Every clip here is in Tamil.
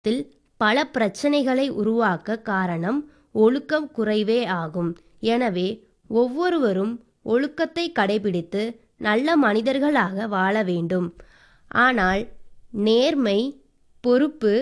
த்தில் பல பிரச்சனைகளை உருவாக்க காரணம் ஒழுக்கம் குறைவே ஆகும் எனவே ஒவ்வொருவரும் ஒழுக்கத்தை கடைபிடித்து நல்ல மனிதர்களாக வாழ வேண்டும் ஆனால் நேர்மை பொறுப்பு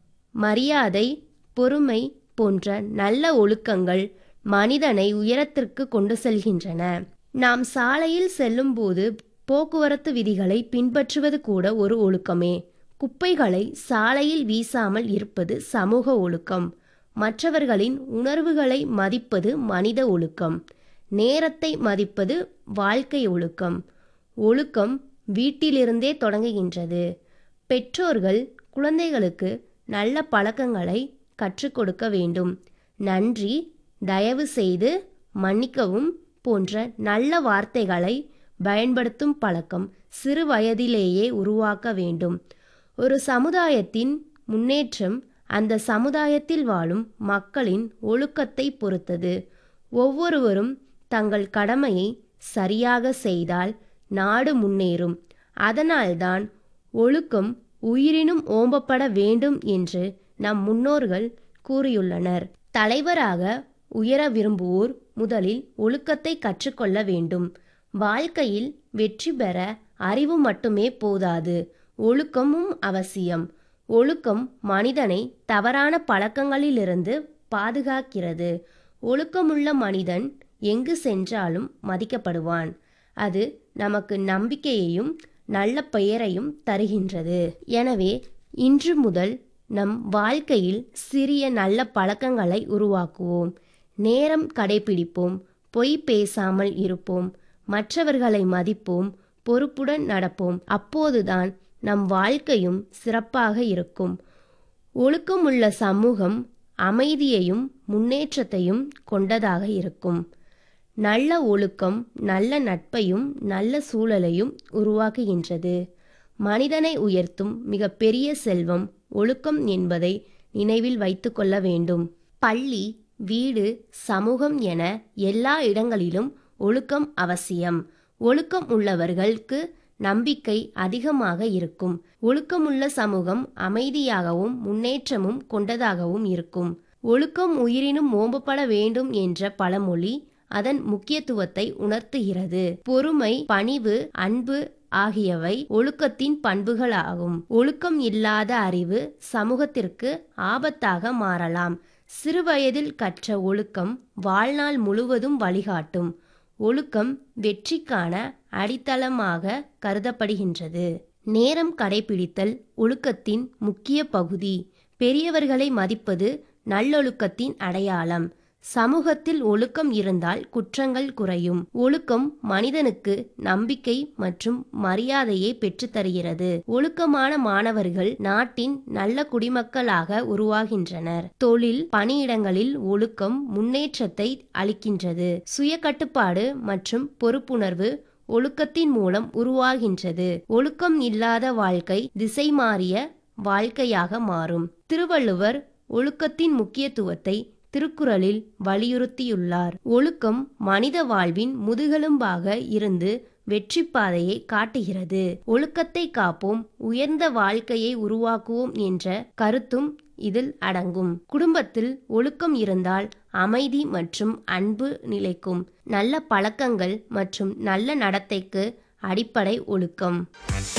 மரியாதை பொறுமை போன்ற நல்ல ஒழுக்கங்கள் மனிதனை உயரத்திற்கு கொண்டு செல்கின்றன நாம் சாலையில் செல்லும்போது போக்குவரத்து விதிகளை பின்பற்றுவது கூட ஒரு ஒழுக்கமே குப்பைகளை சாலையில் வீசாமல் இருப்பது சமூக ஒழுக்கம் மற்றவர்களின் உணர்வுகளை மதிப்பது மனித ஒழுக்கம் நேரத்தை மதிப்பது வாழ்க்கை ஒழுக்கம் ஒழுக்கம் வீட்டிலிருந்தே தொடங்குகின்றது பெற்றோர்கள் குழந்தைகளுக்கு நல்ல பழக்கங்களை கற்றுக் கொடுக்க வேண்டும் நன்றி தயவு செய்து மன்னிக்கவும் போன்ற நல்ல வார்த்தைகளை பயன்படுத்தும் பழக்கம் சிறு வயதிலேயே உருவாக்க வேண்டும் ஒரு சமுதாயத்தின் முன்னேற்றம் அந்த சமுதாயத்தில் வாழும் மக்களின் ஒழுக்கத்தை பொறுத்தது ஒவ்வொருவரும் தங்கள் கடமையை சரியாக செய்தால் நாடு முன்னேறும் அதனால்தான் ஒழுக்கம் உயிரினும் ஓம்பப்பட வேண்டும் என்று நம் முன்னோர்கள் கூறியுள்ளனர் தலைவராக உயர விரும்புவோர் முதலில் ஒழுக்கத்தை கற்றுக்கொள்ள வேண்டும் வாழ்க்கையில் வெற்றி பெற அறிவு மட்டுமே போதாது ஒழுக்கமும் அவசியம் ஒழுக்கம் மனிதனை தவறான பழக்கங்களிலிருந்து பாதுகாக்கிறது ஒழுக்கமுள்ள மனிதன் எங்கு சென்றாலும் மதிக்கப்படுவான் அது நமக்கு நம்பிக்கையையும் நல்ல பெயரையும் தருகின்றது எனவே இன்று முதல் நம் வாழ்க்கையில் சிறிய நல்ல பழக்கங்களை உருவாக்குவோம் நேரம் கடைபிடிப்போம் பொய் பேசாமல் இருப்போம் மற்றவர்களை மதிப்போம் பொறுப்புடன் நடப்போம் அப்போதுதான் நம் வாழ்க்கையும் சிறப்பாக இருக்கும் ஒழுக்கமுள்ள சமூகம் அமைதியையும் முன்னேற்றத்தையும் கொண்டதாக இருக்கும் நல்ல ஒழுக்கம் நல்ல நட்பையும் நல்ல சூழலையும் உருவாக்குகின்றது மனிதனை உயர்த்தும் மிக பெரிய செல்வம் ஒழுக்கம் என்பதை நினைவில் வைத்துக்கொள்ள வேண்டும் பள்ளி வீடு சமூகம் என எல்லா இடங்களிலும் ஒழுக்கம் அவசியம் ஒழுக்கம் உள்ளவர்களுக்கு நம்பிக்கை அதிகமாக இருக்கும் ஒழுக்கமுள்ள சமூகம் அமைதியாகவும் முன்னேற்றமும் கொண்டதாகவும் இருக்கும் ஒழுக்கம் உயிரினும் ஓம்பப்பட வேண்டும் என்ற பழமொழி அதன் முக்கியத்துவத்தை உணர்த்துகிறது பொறுமை பணிவு அன்பு ஆகியவை ஒழுக்கத்தின் பண்புகளாகும் ஒழுக்கம் இல்லாத அறிவு சமூகத்திற்கு ஆபத்தாக மாறலாம் சிறுவயதில் கற்ற ஒழுக்கம் வாழ்நாள் முழுவதும் வழிகாட்டும் ஒழுக்கம் வெற்றிக்கான அடித்தளமாக கருதப்படுகின்றது நேரம் கடைபிடித்தல் ஒழுக்கத்தின் முக்கிய பகுதி பெரியவர்களை மதிப்பது நல்லொழுக்கத்தின் அடையாளம் சமூகத்தில் ஒழுக்கம் இருந்தால் குற்றங்கள் குறையும் ஒழுக்கம் மனிதனுக்கு நம்பிக்கை மற்றும் மரியாதையை பெற்றுத்தருகிறது ஒழுக்கமான மாணவர்கள் நாட்டின் நல்ல குடிமக்களாக உருவாகின்றனர் தொழில் பணியிடங்களில் ஒழுக்கம் முன்னேற்றத்தை அளிக்கின்றது சுய கட்டுப்பாடு மற்றும் பொறுப்புணர்வு ஒழுக்கத்தின் மூலம் உருவாகின்றது ஒழுக்கம் இல்லாத வாழ்க்கை திசை மாறிய வாழ்க்கையாக மாறும் திருவள்ளுவர் ஒழுக்கத்தின் முக்கியத்துவத்தை திருக்குறளில் வலியுறுத்தியுள்ளார் ஒழுக்கம் மனித வாழ்வின் முதுகெலும்பாக இருந்து வெற்றி பாதையை காட்டுகிறது ஒழுக்கத்தை காப்போம் உயர்ந்த வாழ்க்கையை உருவாக்குவோம் என்ற கருத்தும் இதில் அடங்கும் குடும்பத்தில் ஒழுக்கம் இருந்தால் அமைதி மற்றும் அன்பு நிலைக்கும் நல்ல பழக்கங்கள் மற்றும் நல்ல நடத்தைக்கு அடிப்படை ஒழுக்கம்